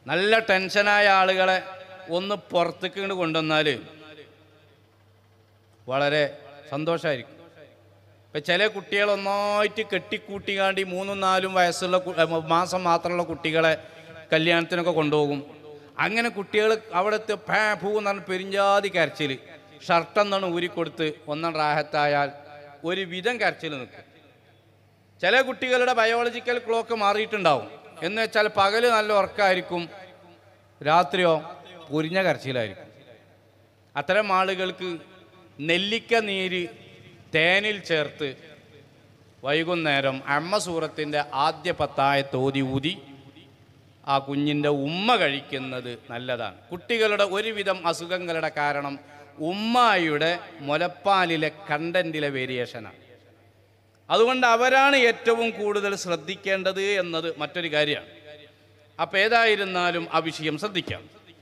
നല്ല ടെൻഷനായ ആളുകളെ ഒന്ന് പുറത്തേക്ക് ഇങ്ങോട്ട് കൊണ്ടുവന്നാൽ വളരെ സന്തോഷമായിരിക്കും ഇപ്പം ചില കുട്ടികൾ ഒന്നായിട്ട് കെട്ടിക്കൂട്ടിക്കാണ്ട് ഈ മൂന്നും നാലും വയസ്സുള്ള കു- ഏ, മാസം മാത്രമുള്ള കുട്ടികളെ കല്യാണത്തിനൊക്കെ കൊണ്ടുപോകും അങ്ങനെ കുട്ടികൾ അവിടുത്തെ പേ പൂ എന്ന് പറഞ്ഞ പെരിഞ്ചാതി കരച്ചിൽ ഷർട്ടെന്നാണ് ഊരിക്കൊടുത്ത് ഒന്നാം റാഹത്തായാൽ ഒരു വിധം കരച്ചിൽ നിൽക്കും ചില കുട്ടികളുടെ ബയോളജിക്കൽ ക്ലോക്ക് മാറിയിട്ടുണ്ടാവും എന്ന് വെച്ചാൽ പകല് നല്ല ഉറക്കമായിരിക്കും രാത്രിയോ പൊരിഞ്ഞ കരച്ചിലായിരിക്കും അത്തരം ആളുകൾക്ക് നെല്ലിക്ക നീര് തേനിൽ ചേർത്ത് വൈകുന്നേരം അമ്മ സൂറത്തിൻ്റെ ആദ്യ പത്തായ തോതി ഊതി ആ കുഞ്ഞിൻ്റെ ഉമ്മ കഴിക്കുന്നത് നല്ലതാണ് കുട്ടികളുടെ ഒരുവിധം അസുഖങ്ങളുടെ കാരണം ഉമ്മായുടെ മുലപ്പാലിലെ കണ്ടന്റിലെ വേരിയേഷനാണ് അതുകൊണ്ട് അവരാണ് ഏറ്റവും കൂടുതൽ ശ്രദ്ധിക്കേണ്ടത് എന്നത് മറ്റൊരു കാര്യമാണ് അപ്പം ഏതായിരുന്നാലും ആ വിഷയം ശ്രദ്ധിക്കാം